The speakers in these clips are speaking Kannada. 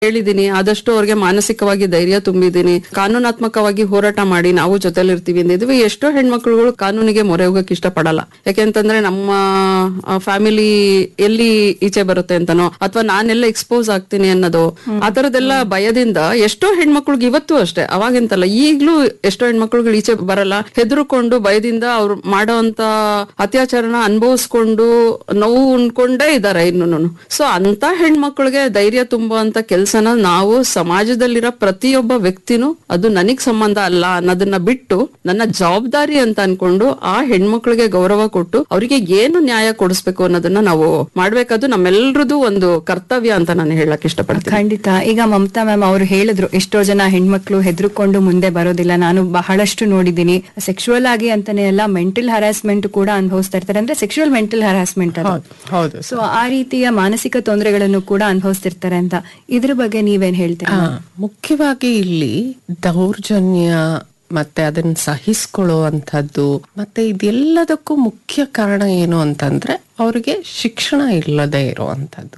ಹೇಳಿದೀನಿ ಆದಷ್ಟು ಅವ್ರಿಗೆ ಮಾನಸಿಕವಾಗಿ ಧೈರ್ಯ ತುಂಬಿದೀನಿ ಕಾನೂನಾತ್ಮಕವಾಗಿ ಹೋರಾಟ ಮಾಡಿ ನಾವು ಜೊತೆಲಿರ್ತೀವಿ ಅಂದಿದ್ವಿ ಎಷ್ಟೋ ಹೆಣ್ಮಕ್ಳುಗಳು ಕಾನೂನಿಗೆ ಮೊರೆ ಹೋಗಕ್ ಇಷ್ಟಪಡಲ್ಲ ಯಾಕೆಂತಂದ್ರೆ ನಮ್ಮ ಫ್ಯಾಮಿಲಿ ಎಲ್ಲಿ ಈಚೆ ಬರುತ್ತೆ ಅಂತನೋ ಅಥವಾ ನಾನೆಲ್ಲ ಎಕ್ಸ್ಪೋಸ್ ಆಗ್ತೀನಿ ಅನ್ನೋದು ಆ ತರದೆಲ್ಲ ಭಯದಿಂದ ಎಷ್ಟೋ ಹೆಣ್ಮಕ್ಳಿಗೆ ಇವತ್ತು ಅಷ್ಟೇ ಅವಾಗೆಂತಲ್ಲ ಈಗ್ಲೂ ಎಷ್ಟೋ ಹೆಣ್ಮಕ್ಳುಗಳು ಈಚೆ ಬರಲ್ಲ ಹೆದರ್ಕೊಂಡು ಭಯದಿಂದ ಅವ್ರು ಮಾಡೋಂತ ಅತ್ಯಾಚಾರನ ಅನುಭವಿಸ್ಕೊಂಡು ನೋವು ಉಣ್ಕೊಂಡೇ ಇದಾರೆ ಇನ್ನು ಸೊ ಅಂತ ಹೆಣ್ಮಕ್ಳಿಗೆ ಧೈರ್ಯ ತುಂಬುವಂತ ಕೆಲ್ಸನ ನಾವು ಸಮಾಜದಲ್ಲಿರೋ ಪ್ರತಿಯೊಬ್ಬ ವ್ಯಕ್ತಿನೂ ಅದು ನನಗ್ ಸಂಬಂಧ ಅಲ್ಲ ಅನ್ನೋದನ್ನ ಬಿಟ್ಟು ನನ್ನ ಜವಾಬ್ದಾರಿ ಅಂತ ಅನ್ಕೊಂಡು ಆ ಹೆಣ್ಮಕ್ಳಿಗೆ ಗೌರವ ಕೊಟ್ಟು ಅವರಿಗೆ ಏನು ನ್ಯಾಯ ಕೊಡಿಸ್ಬೇಕು ಅನ್ನೋದನ್ನ ನಾವು ಮಾಡ್ಬೇಕಾದ್ದು ನಮ್ಮೆಲ್ರದ್ದು ಒಂದು ಕರ್ತವ್ಯ ಅಂತ ನಾನು ಹೇಳಕ್ ಇಷ್ಟಪಡ್ತೀನಿ ಖಂಡಿತ ಈಗ ಮಮತಾ ಮ್ಯಾಮ್ ಅವರು ಹೇಳಿದ್ರು ಎಷ್ಟೋ ಜನ ಹೆಣ್ಮಕ್ಳು ಹೆದರ್ಕೊಂಡು ಮುಂದೆ ಬರೋದಿಲ್ಲ ನಾನು ಬಹಳಷ್ಟು ನೋಡಿದ್ದೀನಿ ಸೆಕ್ಷುವಲ್ ಆಗಿ ಅಂತಾನೆ ಎಲ್ಲ ಮೆಂಟಲ್ ಹರಾಸ್ಮೆಂಟ್ ಕೂಡ ಅನುಭವಿಸ್ತಾ ಇರ್ತಾರೆ ಅಂದ್ರೆ ಸೆಕ್ಷುವಲ್ ಮೆಂಟಲ್ ಹರಾಸ್ಮೆಂಟ್ ಅದು ಹೌದು ಸೊ ಆ ರೀತಿಯ ಮಾನಸಿಕ ತೊಂದರೆಗಳನ್ನು ಕೂಡ ಅನುಭವಿಸ್ತಿರ್ತಾರೆ ಅಂತ ಇದ್ರ ಬಗ್ಗೆ ನೀವೇನ್ ಹೇಳ್ತೀರಾ ಆ, ಮುಖ್ಯವಾಗಿ ಇಲ್ಲಿ ದೌರ್ಜನ್ಯ ಮತ್ತೆ ಅದನ್ನ ಸಹಿಸ್ಕೊಳ್ಳುವಂಥದ್ದು ಮತ್ತೆ ಇದೆಲ್ಲದಕ್ಕೂ ಮುಖ್ಯ ಕಾರಣ ಏನು ಅಂತಂದ್ರೆ ಅವ್ರಿಗೆ ಶಿಕ್ಷಣ ಇಲ್ಲದೆ ಇರುವಂತದ್ದು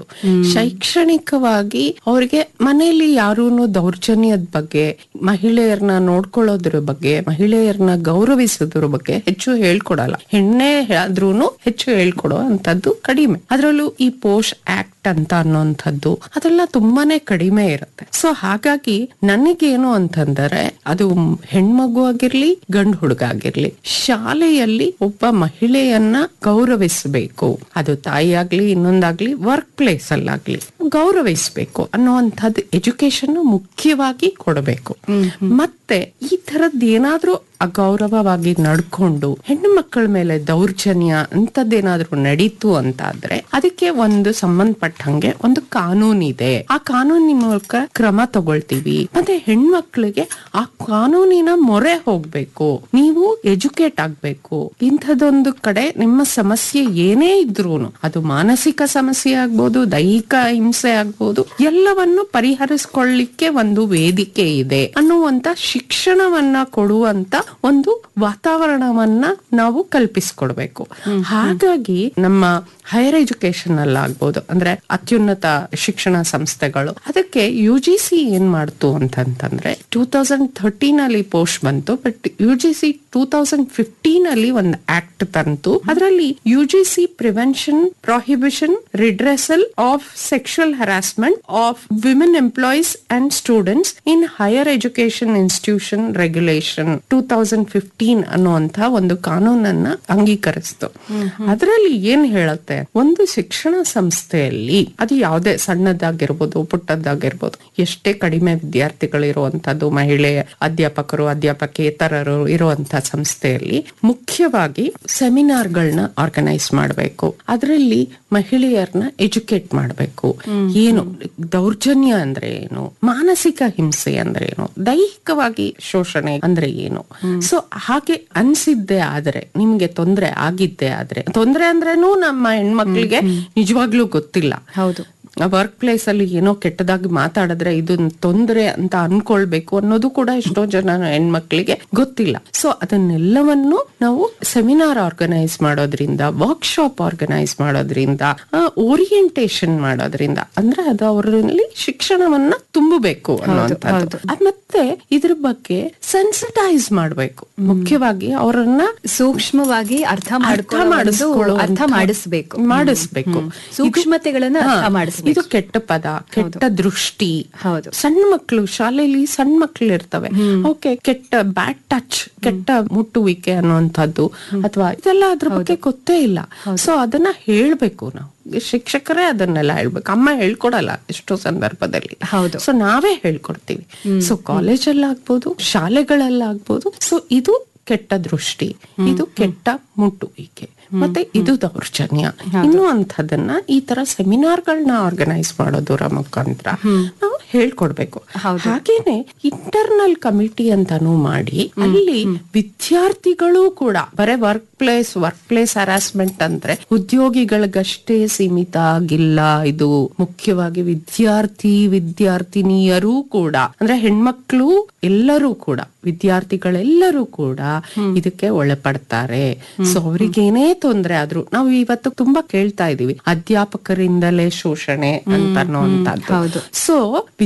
ಶೈಕ್ಷಣಿಕವಾಗಿ ಅವ್ರಿಗೆ ಮನೆಯಲ್ಲಿ ಯಾರೂನು ದೌರ್ಜನ್ಯದ ಬಗ್ಗೆ ಮಹಿಳೆಯರನ್ನ ನೋಡ್ಕೊಳ್ಳೋದ್ರ ಬಗ್ಗೆ ಮಹಿಳೆಯರನ್ನ ಗೌರವಿಸೋದ್ರ ಬಗ್ಗೆ ಹೆಚ್ಚು ಹೇಳ್ಕೊಡಲ್ಲ ಹೆಣ್ಣೆ ಆದ್ರೂನು ಹೆಚ್ಚು ಹೇಳ್ಕೊಡೋ ಅಂತದ್ದು ಕಡಿಮೆ ಅದ್ರಲ್ಲೂ ಈ ಪೋಷ್ ಆಕ್ಟ್ ಅಂತ ಅನ್ನೋಂಥದ್ದು ಅದೆಲ್ಲ ತುಂಬಾನೇ ಕಡಿಮೆ ಇರುತ್ತೆ ಸೊ ಹಾಗಾಗಿ ನನಗೇನು ಅಂತಂದರೆ ಅದು ಹೆಣ್ಮಗು ಆಗಿರ್ಲಿ ಗಂಡು ಹುಡುಗ ಆಗಿರ್ಲಿ ಶಾಲೆಯಲ್ಲಿ ಒಬ್ಬ ಮಹಿಳೆಯನ್ನ ಗೌರವಿಸಬೇಕು ಅದು ತಾಯಿ ಆಗ್ಲಿ ಇನ್ನೊಂದಾಗ್ಲಿ ವರ್ಕ್ ಪ್ಲೇಸ್ ಅಲ್ಲಾಗ್ಲಿ ಗೌರವಿಸಬೇಕು ಅನ್ನುವಂಥದ್ದು ಎಜುಕೇಶನ್ ಮುಖ್ಯವಾಗಿ ಕೊಡಬೇಕು ಮತ್ತೆ ಈ ತರದ್ ಏನಾದ್ರೂ ಅಗೌರವವಾಗಿ ನಡ್ಕೊಂಡು ಹೆಣ್ಣು ಮಕ್ಕಳ ಮೇಲೆ ದೌರ್ಜನ್ಯ ಅಂತದ್ದೇನಾದ್ರೂ ನಡೀತು ಅಂತಾದ್ರೆ ಅದಕ್ಕೆ ಒಂದು ಸಂಬಂಧಪಟ್ಟಂಗೆ ಒಂದು ಕಾನೂನಿದೆ ಆ ಕಾನೂನಿನ ಮೂಲಕ ಕ್ರಮ ತಗೊಳ್ತೀವಿ ಮತ್ತೆ ಹೆಣ್ಮಕ್ಳಿಗೆ ಆ ಕಾನೂನಿನ ಮೊರೆ ಹೋಗ್ಬೇಕು ನೀವು ಎಜುಕೇಟ್ ಆಗ್ಬೇಕು ಇಂಥದೊಂದು ಕಡೆ ನಿಮ್ಮ ಸಮಸ್ಯೆ ಏನೇ ಇದ್ರೂನು ಅದು ಮಾನಸಿಕ ಸಮಸ್ಯೆ ಆಗ್ಬೋದು ದೈಹಿಕ ಹಿಂಸೆ ಆಗ್ಬೋದು ಎಲ್ಲವನ್ನು ಪರಿಹರಿಸ್ಕೊಳ್ಳಿಕ್ಕೆ ಒಂದು ವೇದಿಕೆ ಇದೆ ಅನ್ನುವಂತ ಶಿಕ್ಷಣವನ್ನ ಕೊಡುವಂತ ಒಂದು ವಾತಾವರಣವನ್ನ ನಾವು ಕಲ್ಪಿಸ್ಕೊಡ್ಬೇಕು ಹಾಗಾಗಿ ನಮ್ಮ ಹೈಯರ್ ಎಜುಕೇಶನ್ ಅಲ್ಲಾಗ್ಬೋದು ಅಂದ್ರೆ ಅತ್ಯುನ್ನತ ಶಿಕ್ಷಣ ಸಂಸ್ಥೆಗಳು ಅದಕ್ಕೆ ಯು ಜಿ ಸಿ ಏನ್ ಮಾಡ್ತು ಅಂತಂತಂದ್ರೆ ಟೂ ತೌಸಂಡ್ ಥರ್ಟೀನ್ ಅಲ್ಲಿ ಪೋಸ್ಟ್ ಬಂತು but U G C two thousand fifteen ಅಲ್ಲಿ ಒಂದು ಆಕ್ಟ್ ತಂತು ಅದರಲ್ಲಿ U G C prevention prohibition redressal of sexual harassment of women employees and students in higher education institution regulation two thousand fifteen ಅನ್ನುವಂತ ಒಂದು ಕಾನೂನನ್ನ ಅಂಗೀಕರಿಸ್ತು ಅದರಲ್ಲಿ ಏನ್ ಹೇಳುತ್ತೆ ಒಂದು ಶಿಕ್ಷಣ ಸಂಸ್ಥೆಯಲ್ಲಿ ಅದು ಯಾವುದೇ ಸಣ್ಣದಾಗಿರ್ಬೋದು ಪುಟ್ಟದ್ದಾಗಿರ್ಬೋದು ಎಷ್ಟೇ ಕಡಿಮೆ ವಿದ್ಯಾರ್ಥಿಗಳು ಇರುವಂತದ್ದು ಮಹಿಳೆ ಅಧ್ಯಾಪಕರು ಅಧ್ಯಾಪಕೇತರರು ಇರುವಂತ ಸಂಸ್ಥೆಯಲ್ಲಿ ಮುಖ್ಯವಾಗಿ ಸೆಮಿನಾರ್ಗಳನ್ನ ಆರ್ಗನೈಸ್ ಮಾಡಬೇಕು ಅದರಲ್ಲಿ ಮಹಿಳೆಯರನ್ನ ಎಜುಕೇಟ್ ಮಾಡಬೇಕು ಏನು ದೌರ್ಜನ್ಯ ಅಂದ್ರೆ ಏನು ಮಾನಸಿಕ ಹಿಂಸೆ ಅಂದ್ರೆ ಏನು ದೈಹಿಕವಾಗಿ ಶೋಷಣೆ ಅಂದ್ರೆ ಏನು ಸೊ ಹಾಗೆ ಅನ್ಸಿದ್ದೆ ಆದ್ರೆ ನಿಮ್ಗೆ ತೊಂದ್ರೆ ಆಗಿದ್ದೆ ಆದ್ರೆ ತೊಂದ್ರೆ ಅಂದ್ರೇನು ನಮ್ಮ ಹೆಣ್ಮಕ್ಳಿಗೆ ನಿಜವಾಗ್ಲೂ ಗೊತ್ತಿಲ್ಲ ಹೌದು ವರ್ಕ್ ಪ್ಲೇಸ್ ಅಲ್ಲಿ ಏನೋ ಕೆಟ್ಟದಾಗಿ ಮಾತಾಡಿದ್ರೆ ಇದು ತೊಂದರೆ ಅಂತ ಅನ್ಕೊಳ್ಬೇಕು ಅನ್ನೋದು ಕೂಡ ಎಷ್ಟೋ ಜನ ಹೆಣ್ಮಕ್ಳಿಗೆ ಗೊತ್ತಿಲ್ಲ ಸೊ ಅದನ್ನೆಲ್ಲವನ್ನು ನಾವು ಸೆಮಿನಾರ್ ಆರ್ಗನೈಸ್ ಮಾಡೋದ್ರಿಂದ ವರ್ಕ್ಶಾಪ್ ಆರ್ಗನೈಸ್ ಮಾಡೋದ್ರಿಂದ ಓರಿಯಂಟೇಶನ್ ಮಾಡೋದ್ರಿಂದ ಅಂದ್ರೆ ಅದು ಅವರಲ್ಲಿ ಶಿಕ್ಷಣವನ್ನ ತುಂಬಬೇಕು ಅನ್ನೋಂಥದ್ದು ಅದ್ ಮತ್ತೆ ಇದ್ರ ಬಗ್ಗೆ ಸೆನ್ಸಿಟೈಸ್ ಮಾಡ್ಬೇಕು ಮುಖ್ಯವಾಗಿ ಅವರನ್ನ ಸೂಕ್ಷ್ಮವಾಗಿ ಅರ್ಥ ಮಾಡ್ಕೊಳ್ಳೋ ಒಂದು ಮಾಡಿಸ್ಕೊಳ್ಳೋ ಅರ್ಥ ಅಂತ- ಮಾಡಿಸ್ಬೇಕು ಮಾಡಿಸ್ಬೇಕು ಸೂಕ್ಷ್ಮತೆಗಳನ್ನ ಇದು- ಅರ್ಥ ಹಾ, ಮಾಡಿಸ್ಬೇಕು. ಇದು ಕೆಟ್ಟ ಪದ ಕೆಟ್ಟ ದೃಷ್ಟಿ ಹೌದು. ಸಣ್ಣ ಮಕ್ಕಳು ಶಾಲೆಯಲ್ಲಿ ಸಣ್ಣ ಮಕ್ಕಳು ಇರ್ತವೆ ಓಕೆ ಕೆಟ್ಟ ಬ್ಯಾಡ್ ಟಚ್ ಕೆಟ್ಟ ಮುಟ್ಟುವಿಕೆ ಅನ್ನುವಂಥದ್ದು ಅಥವಾ ಇದೆಲ್ಲ ಅದ್ರ ಬಗ್ಗೆ ಗೊತ್ತೇ ಇಲ್ಲ ಸೊ ಅದನ್ನ ಹೇಳ್ಬೇಕು ನಾವು ಶಿಕ್ಷಕರೇ ಅದನ್ನೆಲ್ಲ ಹೇಳ್ಬೇಕು ಅಮ್ಮ ಹೇಳ್ಕೊಡಲ್ಲ ಎಷ್ಟೋ ಸಂದರ್ಭದಲ್ಲಿ ಹೌದು. ಸೊ ನಾವೇ ಹೇಳ್ಕೊಡ್ತೀವಿ ಸೊ ಕಾಲೇಜಲ್ಲಾಗ್ಬೋದು ಶಾಲೆಗಳಲ್ಲಾಗ್ಬೋದು ಸೊ ಇದು ಕೆಟ್ಟ ದೃಷ್ಟಿ ಇದು ಕೆಟ್ಟ ಮುಟ್ಟುವಿಕೆ ಮತ್ತೆ ಇದು ದೌರ್ಜನ್ಯ ಇನ್ನು ಅಂಥದನ್ನ ಈ ತರ ಸೆಮಿನಾರ್ಗಳನ್ನ ಆರ್ಗನೈಸ್ ಮಾಡೋದರ ಮುಖಾಂತರ ನಾವು ಹೇಳ್ಕೊಡ್ಬೇಕು ಹಾಗೇನೆ ಇಂಟರ್ನಲ್ ಕಮಿಟಿ ಅಂತಾನು ಮಾಡಿ ಅಲ್ಲಿ ವಿದ್ಯಾರ್ಥಿಗಳು ಕೂಡ ಬರೇ work place work place harassment ಅಂದ್ರೆ ಉದ್ಯೋಗಿಗಳಿಗಷ್ಟೇ ಸೀಮಿತ ಆಗಿಲ್ಲ ಇದು ಮುಖ್ಯವಾಗಿ ವಿದ್ಯಾರ್ಥಿ ವಿದ್ಯಾರ್ಥಿನಿಯರೂ ಕೂಡ ಅಂದ್ರೆ ಹೆಣ್ಮಕ್ಳು ಎಲ್ಲರೂ ಕೂಡ ವಿದ್ಯಾರ್ಥಿಗಳೆಲ್ಲರೂ ಕೂಡ ಇದಕ್ಕೆ ಒಳಪಡ್ತಾರೆ ಸೊ ಅವ್ರಿಗೇನೇ ತೊಂದ್ರೆ ಆದ್ರೂ ನಾವು ಇವತ್ತು ತುಂಬಾ ಕೇಳ್ತಾ ಇದೀವಿ ಅಧ್ಯಾಪಕರಿಂದಲೇ ಶೋಷಣೆ ಅಂತ ಅನ್ನೋಂಥದ್ದು ಸೊ